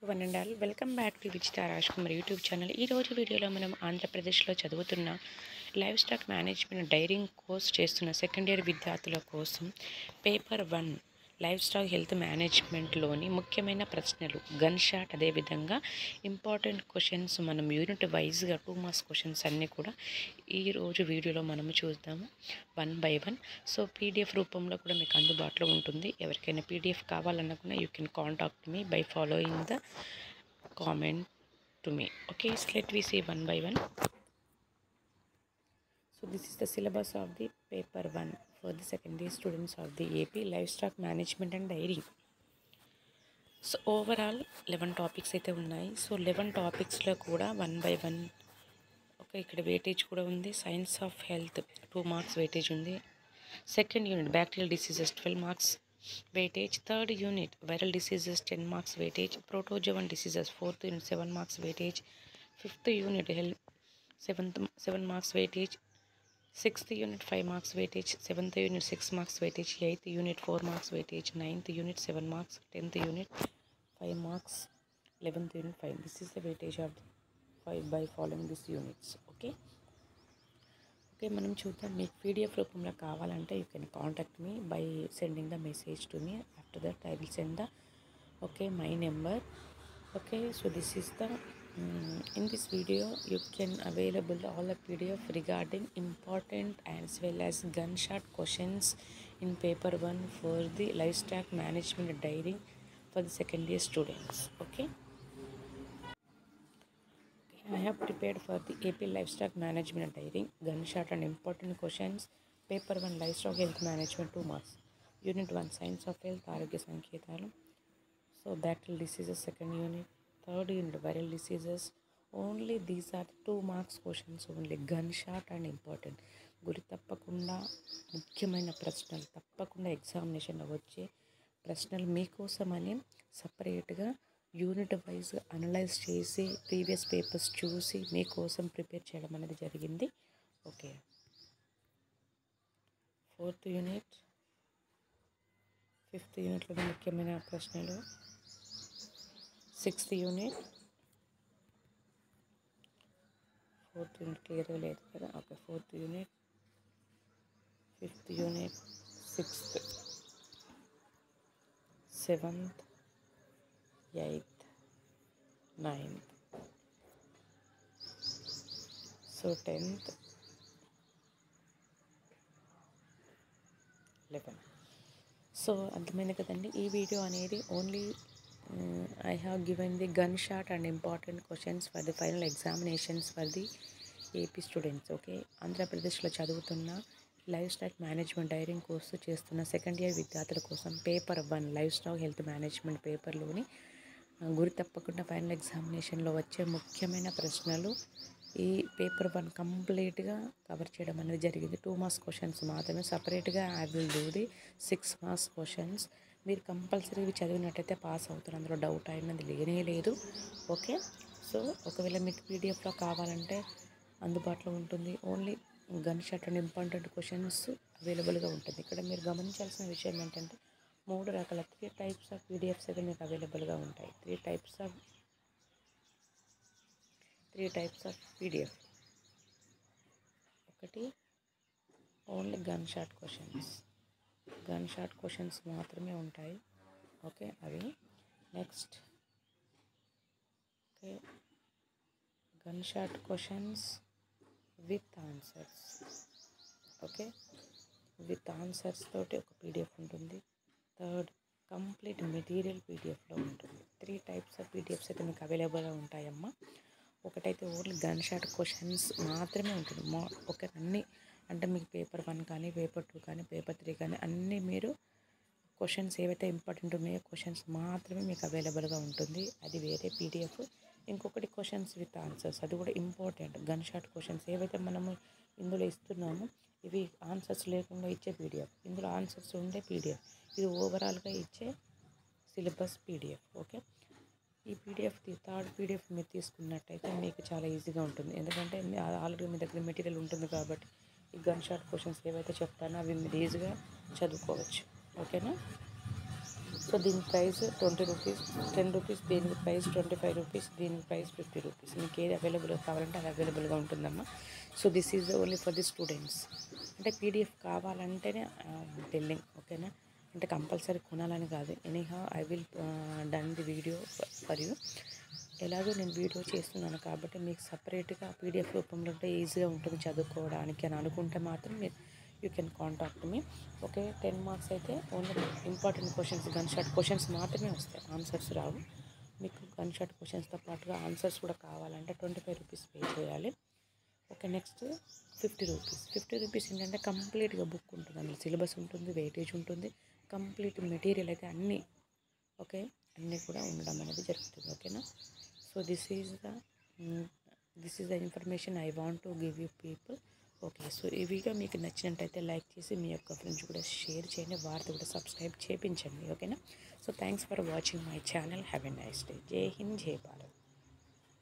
One and all welcome back to Vijitha Raj Kumar YouTube channel ఈ రోజు వీడియోలో మనం ఆంధ్రప్రదేశ్లో చదువుతున్న livestock management dairying course చేస్తున్న సెకండ్ ఇయర్ విద్యార్థుల కోసం paper one livestock health మేనేజ్మెంట్లోని ముఖ్యమైన ప్రశ్నలు గన్ షాట్ అదేవిధంగా ఇంపార్టెంట్ క్వశ్చన్స్ మనం యూనిట్ వైజ్గా టూ మార్క్స్ క్వశ్చన్స్ అన్నీ కూడా ఈ రోజు వీడియోలో మనము చూద్దాము one by one so PDF రూపంలో కూడా మీకు అందుబాటులో ఉంటుంది ఎవరికైనా పీడిఎఫ్ కావాలనుకున్నా you can contact me by following the comment to me okay let we see one by one So this is the syllabus of the paper 1 for the secondary students of the AP Livestock Management and Dairy. So overall eleven topics అయితే ఉన్నాయి so eleven టాపిక్స్లో కూడా one by one okay ఇక్కడ weightage కూడా ఉంది science of health two marks weightage ఉంది second unit bacterial diseases twelve marks weightage third unit viral diseases ten marks weightage protozoan diseases fourth unit seven marks weightage fifth unit health seventh seven marks weightage sixth unit five marks weightage seventh unit six marks weightage eighth unit four marks weightage ninth unit seven marks tenth unit five marks eleventh unit five this is the weightage of five by following this units okay okay మనం చూద్దాం మీకు PDF రూపంలో కావాలంటే you can contact me by sending the message to me after that I will send the okay my number okay so this is the mm, in this video you can available all the pdf regarding important as well as gunshot questions in paper one for the livestock management dairy for the second year students okay I have prepared for the AP Livestock Management Dairy, Gunshot and Important Questions, Paper 1 Livestock Health Management 2 marks, Unit 1 Science of Health, ఆరోగ్య సంకేతాలు so bacterial diseases second unit third unit viral diseases only these are two marks questions only gunshot and important గురి తప్పకుండా ముఖ్యమైన ప్రశ్నలు తప్పకుండా ఎగ్జామినేషన్లో వచ్చే ప్రశ్నలు మీకోసమని సపరేట్గా యూనిట్ వైజ్ అనలైజ్ చేసి ప్రీవియస్ పేపర్స్ చూసి మీకోసం ప్రిపేర్ చేయడం అనేది జరిగింది ఓకే ఫోర్త్ యూనిట్ ఫిఫ్త్ యూనిట్లోని ముఖ్యమైన ప్రశ్నలు సిక్స్త్ యూనిట్ ఫోర్త్ యూనిట్ క్లియర్గా లేదు కదా okay fourth unit fifth unit sixth seventh eighth ninth so tenth eleven so అర్థమైంది కదండి ఈ వీడియో అనేది only I have given the gunshot and important questions for the final examinations for the AP students okay ఆంధ్రప్రదేశ్లో చదువుతున్న livestock management dairying course చేస్తున్న second year విద్యార్థుల కోసం paper one livestock health management పేపర్లోని గురి తప్పకుండా final ఎగ్జామినేషన్లో వచ్చే ముఖ్యమైన ప్రశ్నలు ఈ పేపర్ వన్ కంప్లీట్గా కవర్ చేయడం అనేది జరిగింది టూ మార్క్స్ క్వశ్చన్స్ మాత్రమే సపరేట్గా I will do the six marks questions మీరు కంపల్సరీ ఇవి చదివినట్టయితే పాస్ అవుతారు అందులో డౌట్ అయినది లేనే లేదు ఓకే సో ఒకవేళ మీకు పీడిఎఫ్లో కావాలంటే అందుబాటులో ఉంటుంది only gunshot and important questions అవైలబుల్గా ఉంటుంది ఇక్కడ మీరు గమనించాల్సిన విషయం ఏంటంటే మూడు రకాల త్రీ టైప్స్ ఆఫ్ పీడిఎఫ్స్ అయితే మీకు అవైలబుల్గా ఉంటాయి three types of three types of PDF ఒకటి only gunshot questions gunshot questions మాత్రమే ఉంటాయి ఓకే అవి next okay gunshot questions with answers okay with answers తోటి ఒక పీడిఎఫ్ ఉంటుంది థర్డ్ కంప్లీట్ మెటీరియల్ పీడిఎఫ్లో ఉంటుంది త్రీ టైప్స్ ఆఫ్ పీడిఎఫ్స్ అయితే మీకు అవైలబుల్గా ఉంటాయమ్మా ఒకటైతే ఓన్లీ గన్ షాట్ క్వశ్చన్స్ మాత్రమే ఉంటుంది మా ఒక అన్ని అంటే మీకు పేపర్ వన్ కానీ పేపర్ టూ కానీ పేపర్ త్రీ కానీ అన్నీ మీరు క్వశ్చన్స్ ఏవైతే ఇంపార్టెంట్ ఉన్నాయో క్వశ్చన్స్ మాత్రమే మీకు అవైలబుల్గా ఉంటుంది అది వేరే పీడిఎఫ్ ఇంకొకటి క్వశ్చన్స్ విత్ ఆన్సర్స్ అది కూడా ఇంపార్టెంట్ గన్ షాట్ క్వశ్చన్స్ ఏవైతే మనము ఇందులో ఇస్తున్నామో ఇవి ఆన్సర్స్ లేకుండా ఇచ్చే పీడిఎఫ్ ఇందులో ఆన్సర్స్ ఉండే పీడిఎఫ్ ఇది ఓవరాల్గా ఇచ్చే సిలబస్ పీడిఎఫ్ ఓకే ఈ పీడిఎఫ్ థర్డ్ పీడిఎఫ్ మీరు తీసుకున్నట్టయితే మీకు చాలా ఈజీగా ఉంటుంది ఎందుకంటే ఆల్రెడీ మీ దగ్గర మెటీరియల్ ఉంటుంది కాబట్టి ఈ గన్ షాట్ క్వశ్చన్స్ ఏవైతే చెప్తానో అవి మీరు ఈజీగా చదువుకోవచ్చు ఓకేనా సో దీని price twenty rupees ten rupees దీని ప్రైస్ ట్వంటీ ఫైవ్ రూపీస్ దీని ప్రైస్ ఫిఫ్టీ రూపీస్ మీకు ఏది అవైలబుల్ కావాలంటే అది అవైలబుల్గా ఉంటుందమ్మా so this is only for the students అంటే పీడిఎఫ్ కావాలంటేనే టెల్లింగ్ ఓకేనా అంటే కంపల్సరీ కొనాలని కాదు anyhow I will done the video for you ఎలాగో నేను వీడియో చేస్తున్నాను కాబట్టి మీకు సపరేట్గా పీడిఎఫ్ రూపంలో ఉంటే ఈజీగా ఉంటుంది చదువుకోవడానికి అని అనుకుంటే మాత్రం మీరు you can contact me okay ten marks అయితే only important questions gunshot questions మాత్రమే వస్తాయి ఆన్సర్స్ రావు మీకు గన్ షాట్ క్వశ్చన్స్తో పాటుగా ఆన్సర్స్ కూడా కావాలంటే ట్వంటీ ఫైవ్ రూపీస్ పే చేయాలి okay next fifty rupees fifty rupees ఏంటంటే కంప్లీట్గా బుక్ ఉంటుంది అందులో సిలబస్ ఉంటుంది వెయిటేజ్ ఉంటుంది కంప్లీట్ మెటీరియల్ అయితే అన్నీ ఓకే అన్నీ కూడా ఉండడం అనేది జరుగుతుంది ఓకేనా so this is the this is the information I want to give you people okay so ఈ వీడియో మీకు నచ్చినట్టయితే లైక్ చేసి మీ యొక్క ఫ్రెండ్స్ కూడా షేర్ చేయండి వారితో కూడా సబ్స్క్రైబ్ చేయించండి ఓకేనా so thanks for watching my channel have a nice day Jai Hind జై భారత్